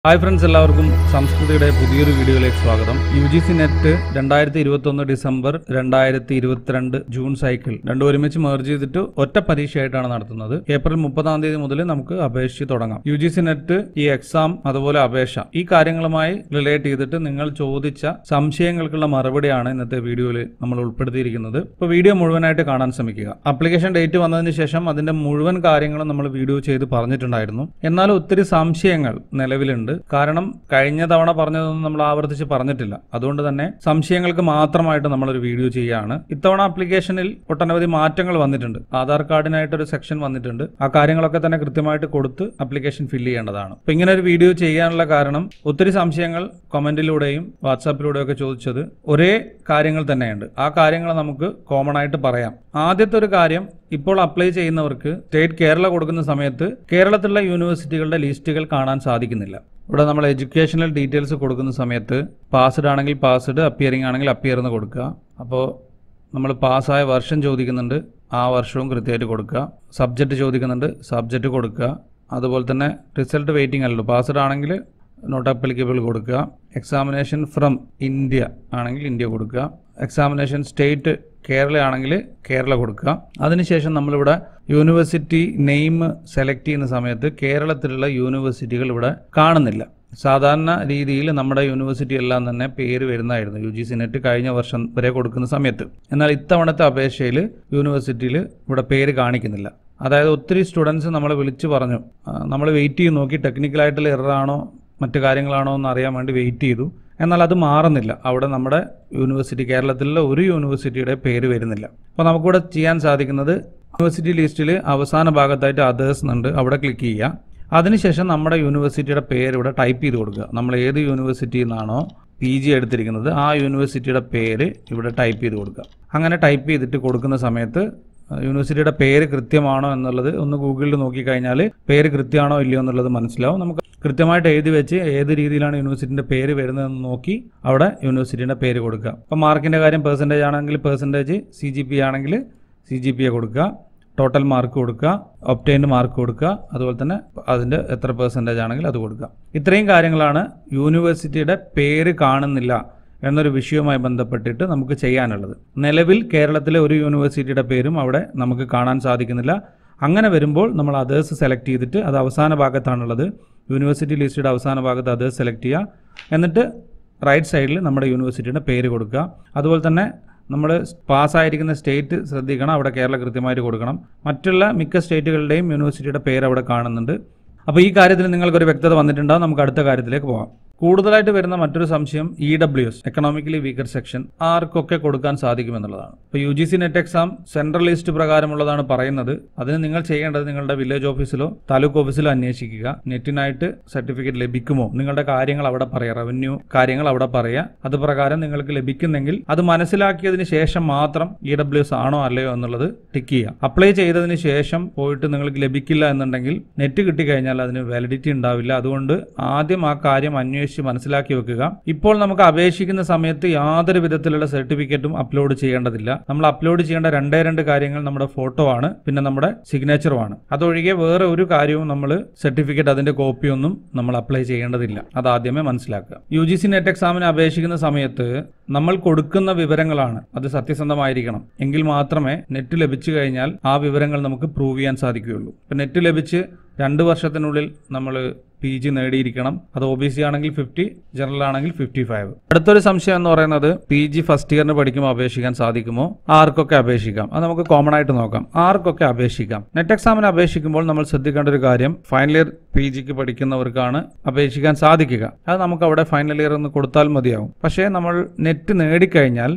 hi friends എല്ലാവർക്കും സംസ്കൃതിയുടെ പുതിയൊരു വീഡിയോയിലേക്ക് സ്വാഗതം യു ജി സി നെറ്റ് രണ്ടായിരത്തി ഇരുപത്തി ഒന്ന് ഡിസംബർ രണ്ടായിരത്തി ഇരുപത്തിരണ്ട് ജൂൺ സൈക്കിൾ രണ്ടും ഒരുമിച്ച് മെർജ് ചെയ്തിട്ട് ഒറ്റ പരീക്ഷയായിട്ടാണ് നടത്തുന്നത് ഏപ്രിൽ മുപ്പതാം തീയതി മുതൽ നമുക്ക് അപേക്ഷിച്ച് തുടങ്ങാം യു ജി സി നെറ്റ് ഈ എക്സാം അതുപോലെ അപേക്ഷ ഈ കാര്യങ്ങളുമായി റിലേറ്റ് ചെയ്തിട്ട് നിങ്ങൾ ചോദിച്ച സംശയങ്ങൾക്കുള്ള മറുപടിയാണ് ഇന്നത്തെ വീഡിയോയിൽ നമ്മൾ ഉൾപ്പെടുത്തിയിരിക്കുന്നത് ഇപ്പോൾ വീഡിയോ മുഴുവനായിട്ട് കാണാൻ ശ്രമിക്കുക ആപ്ലിക്കേഷൻ ഡേറ്റ് വന്നതിന് ശേഷം അതിന്റെ മുഴുവൻ കാര്യങ്ങളും നമ്മൾ വീഡിയോ ചെയ്ത് പറഞ്ഞിട്ടുണ്ടായിരുന്നു എന്നാൽ ഒത്തിരി സംശയങ്ങൾ നിലവിലുണ്ട് കാരണം കഴിഞ്ഞ തവണ പറഞ്ഞതൊന്നും നമ്മൾ ആവർത്തിച്ച് പറഞ്ഞിട്ടില്ല അതുകൊണ്ട് തന്നെ സംശയങ്ങൾക്ക് മാത്രമായിട്ട് നമ്മളൊരു വീഡിയോ ചെയ്യുകയാണ് ഇത്തവണ ആപ്ലിക്കേഷനിൽ ഒട്ടനവധി മാറ്റങ്ങൾ വന്നിട്ടുണ്ട് ആധാർ കാർഡിനായിട്ടൊരു സെക്ഷൻ വന്നിട്ടുണ്ട് ആ കാര്യങ്ങളൊക്കെ തന്നെ കൃത്യമായിട്ട് കൊടുത്ത് ആപ്ലിക്കേഷൻ ഫില്ല് ചെയ്യേണ്ടതാണ് അപ്പൊ ഇങ്ങനെ ഒരു വീഡിയോ ചെയ്യാനുള്ള കാരണം ഒത്തിരി സംശയങ്ങൾ കമന്റിലൂടെയും വാട്സാപ്പിലൂടെയും ഒക്കെ ചോദിച്ചത് ഒരേ കാര്യങ്ങൾ തന്നെയുണ്ട് ആ കാര്യങ്ങൾ നമുക്ക് കോമൺ ആയിട്ട് പറയാം ആദ്യത്തെ ഒരു കാര്യം ഇപ്പോൾ അപ്ലൈ ചെയ്യുന്നവർക്ക് സ്റ്റേറ്റ് കേരള കൊടുക്കുന്ന സമയത്ത് കേരളത്തിലുള്ള യൂണിവേഴ്സിറ്റികളുടെ ലിസ്റ്റുകൾ കാണാൻ സാധിക്കുന്നില്ല ഇവിടെ നമ്മൾ എഡ്യൂക്കേഷണൽ ഡീറ്റെയിൽസ് കൊടുക്കുന്ന സമയത്ത് പാസ്ഡ് ആണെങ്കിൽ പാസ്ഡ് അപ്പിയറിംഗ് ആണെങ്കിൽ അപ്പിയർ എന്ന് കൊടുക്കുക അപ്പോൾ നമ്മൾ പാസ്സായ വർഷം ചോദിക്കുന്നുണ്ട് ആ വർഷവും കൃത്യമായിട്ട് കൊടുക്കുക സബ്ജക്റ്റ് ചോദിക്കുന്നുണ്ട് സബ്ജക്റ്റ് കൊടുക്കുക അതുപോലെ തന്നെ റിസൾട്ട് വെയിറ്റിംഗ് അല്ലല്ലോ പാസ്ഡ് ആണെങ്കിൽ നോട്ട് അപ്ലിക്കബിൾ കൊടുക്കുക എക്സാമിനേഷൻ ഫ്രം ഇന്ത്യ ആണെങ്കിൽ ഇന്ത്യ കൊടുക്കുക എക്സാമിനേഷൻ സ്റ്റേറ്റ് കേരള ആണെങ്കിൽ കേരള കൊടുക്കുക അതിനുശേഷം നമ്മളിവിടെ യൂണിവേഴ്സിറ്റി നെയിം സെലക്ട് ചെയ്യുന്ന സമയത്ത് കേരളത്തിലുള്ള യൂണിവേഴ്സിറ്റികൾ ഇവിടെ കാണുന്നില്ല സാധാരണ രീതിയിൽ നമ്മുടെ യൂണിവേഴ്സിറ്റി എല്ലാം തന്നെ പേര് വരുന്നതായിരുന്നു യു ജി സി നെറ്റ് കഴിഞ്ഞ വർഷം വരെ കൊടുക്കുന്ന സമയത്ത് എന്നാൽ ഇത്തവണത്തെ അപേക്ഷയിൽ യൂണിവേഴ്സിറ്റിയിൽ ഇവിടെ പേര് കാണിക്കുന്നില്ല അതായത് ഒത്തിരി സ്റ്റുഡൻസ് നമ്മളെ വിളിച്ചു പറഞ്ഞു നമ്മൾ വെയിറ്റ് ചെയ്ത് നോക്കി ടെക്നിക്കലായിട്ടുള്ള എററാണോ മറ്റു കാര്യങ്ങളാണോ എന്ന് അറിയാൻ വേണ്ടി വെയിറ്റ് ചെയ്തു എന്നാൽ അത് മാറുന്നില്ല അവിടെ നമ്മുടെ യൂണിവേഴ്സിറ്റി കേരളത്തിലുള്ള ഒരു യൂണിവേഴ്സിറ്റിയുടെ പേര് വരുന്നില്ല അപ്പോൾ നമുക്കിവിടെ ചെയ്യാൻ സാധിക്കുന്നത് യൂണിവേഴ്സിറ്റി ലിസ്റ്റിൽ അവസാന ഭാഗത്തായിട്ട് അതേഴ്സ് എന്നുണ്ട് അവിടെ ക്ലിക്ക് ചെയ്യുക അതിനുശേഷം നമ്മുടെ യൂണിവേഴ്സിറ്റിയുടെ പേര് ഇവിടെ ടൈപ്പ് ചെയ്ത് കൊടുക്കുക നമ്മൾ ഏത് യൂണിവേഴ്സിറ്റിയിൽ നിന്നാണോ പി ജി എടുത്തിരിക്കുന്നത് ആ യൂണിവേഴ്സിറ്റിയുടെ പേര് ഇവിടെ ടൈപ്പ് ചെയ്ത് കൊടുക്കുക അങ്ങനെ ടൈപ്പ് ചെയ്തിട്ട് കൊടുക്കുന്ന സമയത്ത് യൂണിവേഴ്സിറ്റിയുടെ പേര് കൃത്യമാണോ എന്നുള്ളത് ഒന്ന് ഗൂഗിളിൽ നോക്കിക്കഴിഞ്ഞാൽ പേര് കൃത്യമാണോ ഇല്ലയോ എന്നുള്ളത് മനസ്സിലാവും നമുക്ക് കൃത്യമായിട്ട് എഴുതി വെച്ച് ഏത് രീതിയിലാണ് യൂണിവേഴ്സിറ്റിൻ്റെ പേര് വരുന്നതെന്ന് നോക്കി അവിടെ യൂണിവേഴ്സിറ്റിയുടെ പേര് കൊടുക്കുക അപ്പോൾ മാർക്കിൻ്റെ കാര്യം പെർസെൻറ്റേജ് ആണെങ്കിൽ പെർസെൻറ്റേജ് സി ജി പി ആണെങ്കിൽ സി ജി പി എ കൊടുക്കുക ടോട്ടൽ മാർക്ക് കൊടുക്കുക ഒപ്റ്റൈൻഡ് മാർക്ക് കൊടുക്കുക അതുപോലെ തന്നെ അതിൻ്റെ എത്ര പെർസെൻറ്റേജ് ആണെങ്കിൽ അത് കൊടുക്കുക ഇത്രയും കാര്യങ്ങളാണ് യൂണിവേഴ്സിറ്റിയുടെ പേര് കാണുന്നില്ല എന്നൊരു വിഷയവുമായി ബന്ധപ്പെട്ടിട്ട് നമുക്ക് ചെയ്യാനുള്ളത് നിലവിൽ കേരളത്തിലെ ഒരു യൂണിവേഴ്സിറ്റിയുടെ പേരും അവിടെ നമുക്ക് കാണാൻ സാധിക്കുന്നില്ല അങ്ങനെ വരുമ്പോൾ നമ്മൾ അതേഴ്സ് സെലക്ട് ചെയ്തിട്ട് അത് അവസാന ഭാഗത്താണുള്ളത് യൂണിവേഴ്സിറ്റി ലിസ്റ്റിയുടെ അവസാന ഭാഗത്ത് അതേഴ്സ് സെലക്ട് ചെയ്യുക എന്നിട്ട് റൈറ്റ് സൈഡിൽ നമ്മുടെ യൂണിവേഴ്സിറ്റിയുടെ പേര് കൊടുക്കുക അതുപോലെ തന്നെ നമ്മൾ പാസ്സായിരിക്കുന്ന സ്റ്റേറ്റ് ശ്രദ്ധിക്കണം അവിടെ കേരള കൃത്യമായിട്ട് കൊടുക്കണം മറ്റുള്ള മിക്ക സ്റ്റേറ്റുകളുടെയും യൂണിവേഴ്സിറ്റിയുടെ പേര് അവിടെ കാണുന്നുണ്ട് അപ്പോൾ ഈ കാര്യത്തിൽ നിങ്ങൾക്കൊരു വ്യക്തത വന്നിട്ടുണ്ടാവും നമുക്ക് അടുത്ത കാര്യത്തിലേക്ക് പോകാം കൂടുതലായിട്ട് വരുന്ന മറ്റൊരു സംശയം E W S economically weaker section ആർക്കൊക്കെ കൊടുക്കാൻ സാധിക്കുമെന്നുള്ളതാണ് ഇപ്പോൾ U G C net exam central list പ്രകാരമുള്ളതാണ് പറയുന്നത് അതിന് നിങ്ങൾ ചെയ്യേണ്ടത് നിങ്ങളുടെ വില്ലേജ് ഓഫീസിലോ താലൂക്ക് ഓഫീസിലോ അന്വേഷിക്കുക നെറ്റിനായിട്ട് സർട്ടിഫിക്കറ്റ് ലഭിക്കുമോ നിങ്ങളുടെ കാര്യങ്ങൾ അവിടെ പറയുക റവന്യൂ കാര്യങ്ങൾ അവിടെ പറയുക അത് പ്രകാരം നിങ്ങൾക്ക് ലഭിക്കുന്നെങ്കിൽ അത് മനസ്സിലാക്കിയതിന് ശേഷം മാത്രം ഇ ഡബ്ല്യു എസ് ആണോ അല്ലയോ എന്നുള്ളത് ടിക്ക് ചെയ്യുക അപ്ലൈ ചെയ്തതിന് ശേഷം പോയിട്ട് നിങ്ങൾക്ക് ലഭിക്കില്ല എന്നുണ്ടെങ്കിൽ നെറ്റ് കിട്ടിക്കഴിഞ്ഞാൽ അതിന് വാലിഡിറ്റി ഉണ്ടാവില്ല അതുകൊണ്ട് ആദ്യം ആ കാര്യം അന്വേഷിച്ച് മനസ്സിലാക്കി വെക്കുക ഇപ്പോൾ നമുക്ക് അപേക്ഷിക്കുന്ന സമയത്ത് യാതൊരു വിധത്തിലുള്ള സർട്ടിഫിക്കറ്റും അപ്ലോഡ് ചെയ്യേണ്ടതില്ല നമ്മൾ അപ്ലോഡ് ചെയ്യേണ്ട രണ്ടേ രണ്ട് കാര്യങ്ങൾ നമ്മുടെ ഫോട്ടോ ആണ് പിന്നെ നമ്മുടെ സിഗ്നേച്ചറുമാണ് അതൊഴികെ വേറെ ഒരു കാര്യവും നമ്മൾ സർട്ടിഫിക്കറ്റ് അതിന്റെ കോപ്പിയൊന്നും നമ്മൾ അപ്ലൈ ചെയ്യേണ്ടതില്ല അത് ആദ്യമേ മനസ്സിലാക്കുക യു ജി സി നെറ്റ് എക്സാമിന് അപേക്ഷിക്കുന്ന സമയത്ത് നമ്മൾ കൊടുക്കുന്ന വിവരങ്ങളാണ് അത് സത്യസന്ധമായിരിക്കണം എങ്കിൽ മാത്രമേ നെറ്റ് ലഭിച്ചു കഴിഞ്ഞാൽ ആ വിവരങ്ങൾ നമുക്ക് പ്രൂവ് ചെയ്യാൻ സാധിക്കുകയുള്ളൂ ഇപ്പം നെറ്റ് ലഭിച്ച് രണ്ട് വർഷത്തിനുള്ളിൽ നമ്മൾ പി ജി നേടിയിരിക്കണം അത് ഒ ബി സി ആണെങ്കിൽ ഫിഫ്റ്റി ജനറൽ ആണെങ്കിൽ ഫിഫ്റ്റി ഫൈവ് അടുത്തൊരു സംശയം എന്ന് പറയുന്നത് പി ജി ഫസ്റ്റ് ഇയറിന് പഠിക്കുമ്പോൾ അപേക്ഷിക്കാൻ സാധിക്കുമോ ആർക്കൊക്കെ അപേക്ഷിക്കാം അത് നമുക്ക് കോമൺ ആയിട്ട് നോക്കാം ആർക്കൊക്കെ അപേക്ഷിക്കാം നെറ്റ് എക്സാമിന് അപേക്ഷിക്കുമ്പോൾ നമ്മൾ ശ്രദ്ധിക്കേണ്ട ഒരു കാര്യം ഫൈനൽ ഇയർ പി ജിക്ക് പഠിക്കുന്നവർക്കാണ് അപേക്ഷിക്കാൻ സാധിക്കുക അത് നമുക്ക് അവിടെ ഫൈനൽ ഇയർ എന്ന് കൊടുത്താൽ മതിയാവും പക്ഷേ നമ്മൾ നെറ്റ് നേടിക്കഴിഞ്ഞാൽ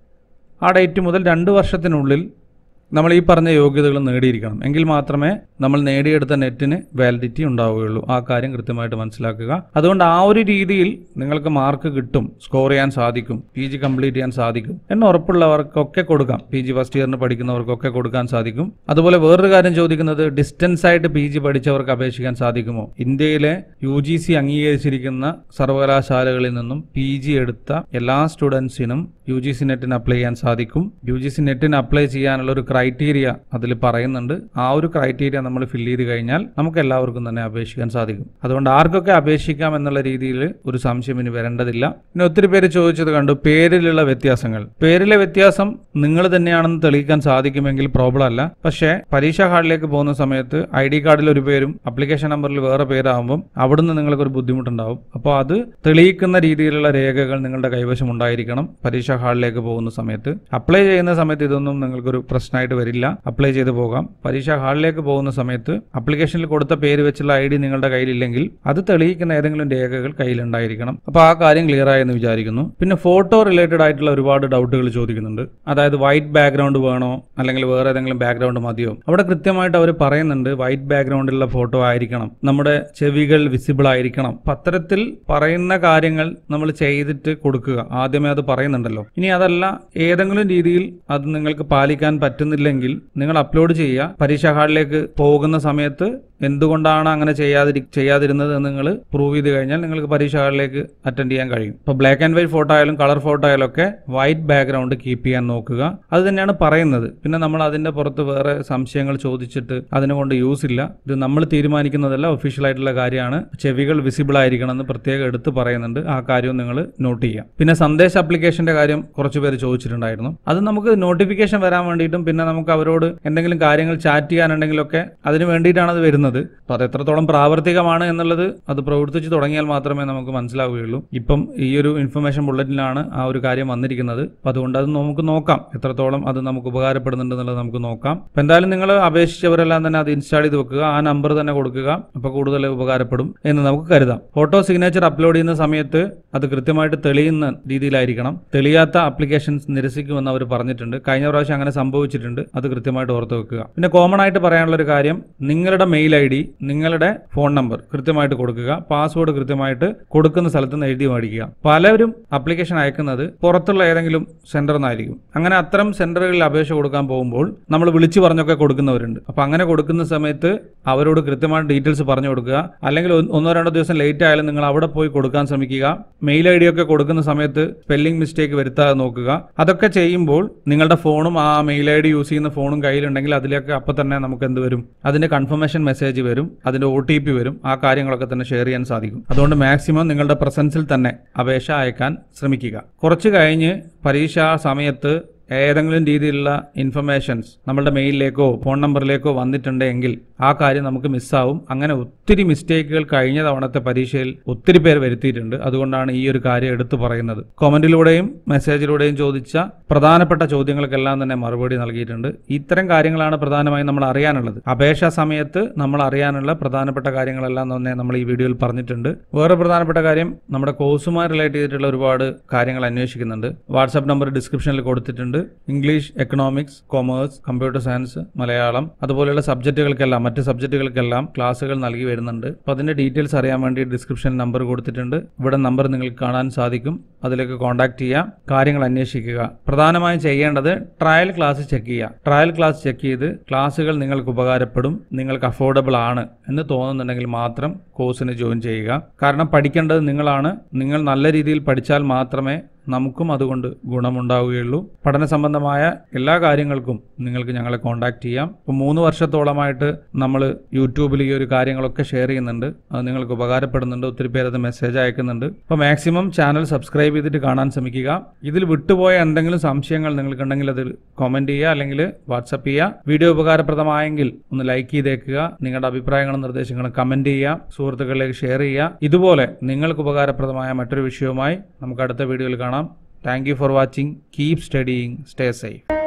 ആ ഡേറ്റ് മുതൽ രണ്ട് വർഷത്തിനുള്ളിൽ നമ്മൾ ഈ പറഞ്ഞ യോഗ്യതകൾ നേടിയിരിക്കണം എങ്കിൽ മാത്രമേ നമ്മൾ നേടിയെടുത്ത നെറ്റിന് വാലിഡിറ്റി ഉണ്ടാവുകയുള്ളൂ ആ കാര്യം കൃത്യമായിട്ട് മനസ്സിലാക്കുക അതുകൊണ്ട് ആ ഒരു രീതിയിൽ നിങ്ങൾക്ക് മാർക്ക് കിട്ടും സ്കോർ ചെയ്യാൻ സാധിക്കും പി ജി കംപ്ലീറ്റ് ചെയ്യാൻ സാധിക്കും എന്ന് ഉറപ്പുള്ളവർക്കൊക്കെ കൊടുക്കാം പി ജി ഫസ്റ്റ് ഇയറിന് പഠിക്കുന്നവർക്കൊക്കെ കൊടുക്കാൻ സാധിക്കും അതുപോലെ വേറൊരു കാര്യം ചോദിക്കുന്നത് ഡിസ്റ്റൻസ് ആയിട്ട് പി ജി പഠിച്ചവർക്ക് അപേക്ഷിക്കാൻ സാധിക്കുമോ ഇന്ത്യയിലെ യു ജി സി അംഗീകരിച്ചിരിക്കുന്ന സർവകലാശാലകളിൽ നിന്നും പി ജി എടുത്ത എല്ലാ സ്റ്റുഡൻസിനും യു ജി സി നെറ്റിന് അപ്ലൈ ചെയ്യാൻ സാധിക്കും യു ജി സി നെറ്റിന് അപ്ലൈ ചെയ്യാനുള്ള ഒരു ക്രൈറ്റീരിയ അതിൽ പറയുന്നുണ്ട് ആ ഒരു ക്രൈറ്റീരിയ നമ്മൾ ഫില്ല് ചെയ്ത് കഴിഞ്ഞാൽ നമുക്ക് എല്ലാവർക്കും തന്നെ അപേക്ഷിക്കാൻ സാധിക്കും അതുകൊണ്ട് ആർക്കൊക്കെ അപേക്ഷിക്കാം എന്നുള്ള രീതിയിൽ ഒരു സംശയം ഇനി വരേണ്ടതില്ല പിന്നെ ഒത്തിരി പേര് ചോദിച്ചത് കണ്ടു പേരിലുള്ള വ്യത്യാസങ്ങൾ പേരിലെ വ്യത്യാസം നിങ്ങൾ തന്നെയാണെന്ന് തെളിയിക്കാൻ സാധിക്കുമെങ്കിൽ പ്രോബ്ലം അല്ല പക്ഷേ പരീക്ഷാ ഹാളിലേക്ക് പോകുന്ന സമയത്ത് ഐ ഡി കാർഡിൽ ഒരു പേരും അപ്ലിക്കേഷൻ നമ്പറിൽ വേറെ പേരാകുമ്പം അവിടുന്ന് നിങ്ങൾക്ക് ഒരു ബുദ്ധിമുട്ടുണ്ടാവും അപ്പോൾ അത് തെളിയിക്കുന്ന രീതിയിലുള്ള രേഖകൾ നിങ്ങളുടെ കൈവശം ഉണ്ടായിരിക്കണം പരീക്ഷാ ഹാളിലേക്ക് പോകുന്ന സമയത്ത് അപ്ലൈ ചെയ്യുന്ന സമയത്ത് ഇതൊന്നും നിങ്ങൾക്കൊരു പ്രശ്നമായിട്ട് വരില്ല അപ്ലൈ ചെയ്ത് പോകാം പരീക്ഷാ ഹാളിലേക്ക് പോകുന്ന സമയത്ത് അപ്ലിക്കേഷനിൽ കൊടുത്ത പേര് വെച്ചുള്ള ഐ ഡി നിങ്ങളുടെ കയ്യിലില്ലെങ്കിൽ അത് തെളിയിക്കുന്ന ഏതെങ്കിലും രേഖകൾ കയ്യിലുണ്ടായിരിക്കണം അപ്പോൾ ആ കാര്യം ക്ലിയർ ആയെന്ന് വിചാരിക്കുന്നു പിന്നെ ഫോട്ടോ റിലേറ്റഡ് ആയിട്ടുള്ള ഒരുപാട് ഡൗട്ടുകൾ ചോദിക്കുന്നുണ്ട് അതായത് വൈറ്റ് ബാക്ക്ഗ്രൗണ്ട് വേണോ അല്ലെങ്കിൽ വേറെ ഏതെങ്കിലും ബാക്ക്ഗ്രൗണ്ട് മതിയോ അവിടെ കൃത്യമായിട്ട് അവർ പറയുന്നുണ്ട് വൈറ്റ് ബാക്ക്ഗ്രൗണ്ടിലുള്ള ഫോട്ടോ ആയിരിക്കണം നമ്മുടെ ചെവികൾ വിസിബിൾ ആയിരിക്കണം അപ്പം അത്തരത്തിൽ പറയുന്ന കാര്യങ്ങൾ നമ്മൾ ചെയ്തിട്ട് കൊടുക്കുക ആദ്യമേ അത് പറയുന്നുണ്ടല്ലോ ഇനി അതല്ല ഏതെങ്കിലും രീതിയിൽ അത് നിങ്ങൾക്ക് പാലിക്കാൻ പറ്റുന്നില്ലെങ്കിൽ നിങ്ങൾ അപ്ലോഡ് ചെയ്യുക പരീക്ഷാ ഹാളിലേക്ക് പോകുന്ന സമയത്ത് എന്തുകൊണ്ടാണ് അങ്ങനെ ചെയ്യാതിരി ചെയ്യാതിരുന്നത് എന്ന് നിങ്ങൾ പ്രൂവ് ചെയ്ത് കഴിഞ്ഞാൽ നിങ്ങൾക്ക് പരീക്ഷ ഹാളിലേക്ക് അറ്റൻഡ് ചെയ്യാൻ കഴിയും ഇപ്പോൾ ബ്ലാക്ക് ആൻഡ് വൈറ്റ് ഫോട്ടോ ആയാലും കളർ ഫോട്ടോ ആയാലും ഒക്കെ വൈറ്റ് ബാക്ക്ഗ്രൗണ്ട് കീപ്പ് ചെയ്യാൻ നോക്കുക അത് തന്നെയാണ് പറയുന്നത് പിന്നെ നമ്മൾ അതിന്റെ പുറത്ത് വേറെ സംശയങ്ങൾ ചോദിച്ചിട്ട് അതിനെ കൊണ്ട് യൂസ് ഇല്ല ഇത് നമ്മൾ തീരുമാനിക്കുന്നതല്ല ഒഫീഷ്യൽ ആയിട്ടുള്ള കാര്യമാണ് ചെവികൾ വിസിബിൾ ആയിരിക്കണം എന്ന് പ്രത്യേകം എടുത്ത് പറയുന്നുണ്ട് ആ കാര്യവും നിങ്ങൾ നോട്ട് ചെയ്യുക പിന്നെ സന്ദേശ ആപ്ലിക്കേഷന്റെ കാര്യം കുറച്ച് പേര് ചോദിച്ചിട്ടുണ്ടായിരുന്നു അത് നമുക്ക് നോട്ടിഫിക്കേഷൻ വരാൻ വേണ്ടിയിട്ടും പിന്നെ നമുക്ക് അവരോട് എന്തെങ്കിലും കാര്യങ്ങൾ ചാറ്റ് ചെയ്യാനുണ്ടെങ്കിലൊക്കെ അതിന് വേണ്ടിയിട്ടാണ് അത് വരുന്നത് അപ്പോൾ അത് എത്രത്തോളം പ്രാവർത്തികമാണ് എന്നുള്ളത് അത് പ്രവർത്തിച്ച് തുടങ്ങിയാൽ മാത്രമേ നമുക്ക് മനസ്സിലാവുകയുള്ളൂ ഇപ്പം ഈ ഒരു ഇൻഫർമേഷൻ ബുള്ളറ്റിനാണ് ആ ഒരു കാര്യം വന്നിരിക്കുന്നത് അപ്പം അതുകൊണ്ട് അത് നമുക്ക് നോക്കാം എത്രത്തോളം അത് നമുക്ക് ഉപകാരപ്പെടുന്നുണ്ട് എന്നുള്ളത് നമുക്ക് നോക്കാം അപ്പം എന്തായാലും നിങ്ങൾ അപേക്ഷിച്ചവരെല്ലാം തന്നെ അത് ഇൻസ്റ്റാൾ ചെയ്ത് വെക്കുക ആ നമ്പർ തന്നെ കൊടുക്കുക അപ്പോൾ കൂടുതൽ ഉപകാരപ്പെടും എന്ന് നമുക്ക് കരുതാം ഫോട്ടോ സിഗ്നേച്ചർ അപ്ലോഡ് ചെയ്യുന്ന സമയത്ത് അത് കൃത്യമായിട്ട് തെളിയുന്ന രീതിയിലായിരിക്കണം തെളിയാത്ത ആപ്ലിക്കേഷൻസ് നിരസിക്കുമെന്ന് അവർ പറഞ്ഞിട്ടുണ്ട് കഴിഞ്ഞ പ്രാവശ്യം അങ്ങനെ സംഭവിച്ചിട്ടുണ്ട് അത് കൃത്യമായിട്ട് ഓർത്ത് വെക്കുക പിന്നെ കോമൺ ആയിട്ട് പറയാനുള്ള ഒരു കാര്യം നിങ്ങളുടെ മെയിൽ ഐ ഡി നിങ്ങളുടെ ഫോൺ നമ്പർ കൃത്യമായിട്ട് കൊടുക്കുക പാസ്വേഡ് കൃത്യമായിട്ട് കൊടുക്കുന്ന സ്ഥലത്ത് നിന്ന് എഴുതി മേടിക്കുക പലരും ആപ്ലിക്കേഷൻ അയക്കുന്നത് പുറത്തുള്ള ഏതെങ്കിലും സെന്ററിൽ നിന്നായിരിക്കും അങ്ങനെ അത്തരം സെന്ററുകളിൽ അപേക്ഷ കൊടുക്കാൻ പോകുമ്പോൾ നമ്മൾ വിളിച്ചു പറഞ്ഞൊക്കെ കൊടുക്കുന്നവരുണ്ട് അപ്പൊ അങ്ങനെ കൊടുക്കുന്ന സമയത്ത് അവരോട് കൃത്യമായിട്ട് ഡീറ്റെയിൽസ് പറഞ്ഞു കൊടുക്കുക അല്ലെങ്കിൽ ഒന്ന് ഒന്നോ രണ്ടോ ദിവസം ലേറ്റ് ആയാലും നിങ്ങൾ അവിടെ പോയി കൊടുക്കാൻ ശ്രമിക്കുക മെയിൽ ഐ ഡി ഒക്കെ കൊടുക്കുന്ന സമയത്ത് സ്പെല്ലിംഗ് മിസ്റ്റേക്ക് വരുത്താതെ നോക്കുക അതൊക്കെ ചെയ്യുമ്പോൾ നിങ്ങളുടെ ഫോണും ആ മെയിൽ ഐ ഡി യൂസ് ചെയ്യുന്ന ഫോണും കയ്യിലുണ്ടെങ്കിൽ അതിലേക്ക് അപ്പം തന്നെ നമുക്ക് എന്ത് വരും അതിന്റെ കൺഫർമേഷൻ മെസ്സേജ് വരും അതിന്റെ ഒ ടി പി വരും ആ കാര്യങ്ങളൊക്കെ തന്നെ ഷെയർ ചെയ്യാൻ സാധിക്കും അതുകൊണ്ട് മാക്സിമം നിങ്ങളുടെ പ്രസൻസിൽ തന്നെ അപേക്ഷ അയക്കാൻ ശ്രമിക്കുക കുറച്ച് കഴിഞ്ഞ് പരീക്ഷാ സമയത്ത് ഏതെങ്കിലും രീതിയിലുള്ള ഇൻഫർമേഷൻസ് നമ്മളുടെ മെയിലിലേക്കോ ഫോൺ നമ്പറിലേക്കോ വന്നിട്ടുണ്ടെങ്കിൽ ആ കാര്യം നമുക്ക് മിസ്സാവും അങ്ങനെ ഒത്തിരി മിസ്റ്റേക്കുകൾ കഴിഞ്ഞ തവണത്തെ പരീക്ഷയിൽ ഒത്തിരി പേർ വരുത്തിയിട്ടുണ്ട് അതുകൊണ്ടാണ് ഈ ഒരു കാര്യം എടുത്തു പറയുന്നത് കൊമന്റിലൂടെയും മെസ്സേജിലൂടെയും ചോദിച്ച പ്രധാനപ്പെട്ട ചോദ്യങ്ങൾക്കെല്ലാം തന്നെ മറുപടി നൽകിയിട്ടുണ്ട് ഇത്തരം കാര്യങ്ങളാണ് പ്രധാനമായും നമ്മൾ അറിയാനുള്ളത് അപേക്ഷാ സമയത്ത് നമ്മൾ അറിയാനുള്ള പ്രധാനപ്പെട്ട കാര്യങ്ങളെല്ലാം തന്നെ നമ്മൾ ഈ വീഡിയോയിൽ പറഞ്ഞിട്ടുണ്ട് വേറെ പ്രധാനപ്പെട്ട കാര്യം നമ്മുടെ കോഴ്സുമായി റിലേറ്റ് ചെയ്തിട്ടുള്ള ഒരുപാട് കാര്യങ്ങൾ അന്വേഷിക്കുന്നുണ്ട് വാട്സാപ്പ് നമ്പർ ഡിസ്ക്രിപ്ഷനിൽ കൊടുത്തിട്ടുണ്ട് English economics commerce computer science Malayalam അതുപോലെയുള്ള സബ്ജക്റ്റുകൾക്കെല്ലാം മറ്റ് സബ്ജക്റ്റുകൾക്കെല്ലാം ക്ലാസ്സുകൾ നൽകി വരുന്നുണ്ട് അപ്പോൾ അതിന്റെ ഡീറ്റെയിൽസ് അറിയാൻ വേണ്ടി ഡിസ്ക്രിപ്ഷൻ നമ്പർ കൊടുത്തിട്ടുണ്ട് ഇവിടെ നമ്പർ നിങ്ങൾക്ക് കാണാൻ സാധിക്കും അതിലേക്ക് കോൺടാക്ട് ചെയ്യുക കാര്യങ്ങൾ അന്വേഷിക്കുക പ്രധാനമായും ചെയ്യേണ്ടത് ട്രയൽ ക്ലാസ് ചെക്ക് ചെയ്യുക ട്രയൽ ക്ലാസ് ചെക്ക് ചെയ്ത് ക്ലാസ്സുകൾ നിങ്ങൾക്ക് ഉപകാരപ്പെടും നിങ്ങൾക്ക് അഫോർഡബിൾ ആണ് എന്ന് തോന്നുന്നുണ്ടെങ്കിൽ മാത്രം കോഴ്സിന് ജോയിൻ ചെയ്യുക കാരണം പഠിക്കേണ്ടത് നിങ്ങളാണ് നിങ്ങൾ നല്ല രീതിയിൽ പഠിച്ചാൽ മാത്രമേ നമുക്കും അതുകൊണ്ട് ഗുണമുണ്ടാവുകയുള്ളൂ പഠന സംബന്ധമായ എല്ലാ കാര്യങ്ങൾക്കും നിങ്ങൾക്ക് ഞങ്ങളെ കോൺടാക്ട് ചെയ്യാം ഇപ്പോൾ മൂന്ന് വർഷത്തോളമായിട്ട് നമ്മൾ യൂട്യൂബിൽ ഈ ഒരു കാര്യങ്ങളൊക്കെ ഷെയർ ചെയ്യുന്നുണ്ട് അത് നിങ്ങൾക്ക് ഉപകാരപ്പെടുന്നുണ്ട് ഒത്തിരി പേര് അത് മെസ്സേജ് അയക്കുന്നുണ്ട് അപ്പോൾ മാക്സിമം ചാനൽ സബ്സ്ക്രൈബ് ചെയ്തിട്ട് കാണാൻ ശ്രമിക്കുക ഇതിൽ വിട്ടുപോയ എന്തെങ്കിലും സംശയങ്ങൾ നിങ്ങൾക്കുണ്ടെങ്കിൽ അതിൽ കമൻറ്റ് ചെയ്യുക അല്ലെങ്കിൽ വാട്സപ്പ് ചെയ്യുക വീഡിയോ ഉപകാരപ്രദമായെങ്കിൽ ഒന്ന് ലൈക്ക് ചെയ്തേക്കുക നിങ്ങളുടെ അഭിപ്രായങ്ങളും നിർദ്ദേശങ്ങളും കമൻറ്റ് ചെയ്യുക സുഹൃത്തുക്കളിലേക്ക് ഷെയർ ചെയ്യുക ഇതുപോലെ നിങ്ങൾക്ക് ഉപകാരപ്രദമായ മറ്റൊരു വിഷയവുമായി നമുക്ക് അടുത്ത വീഡിയോയിൽ കാണാം thank you for watching keep studying stay safe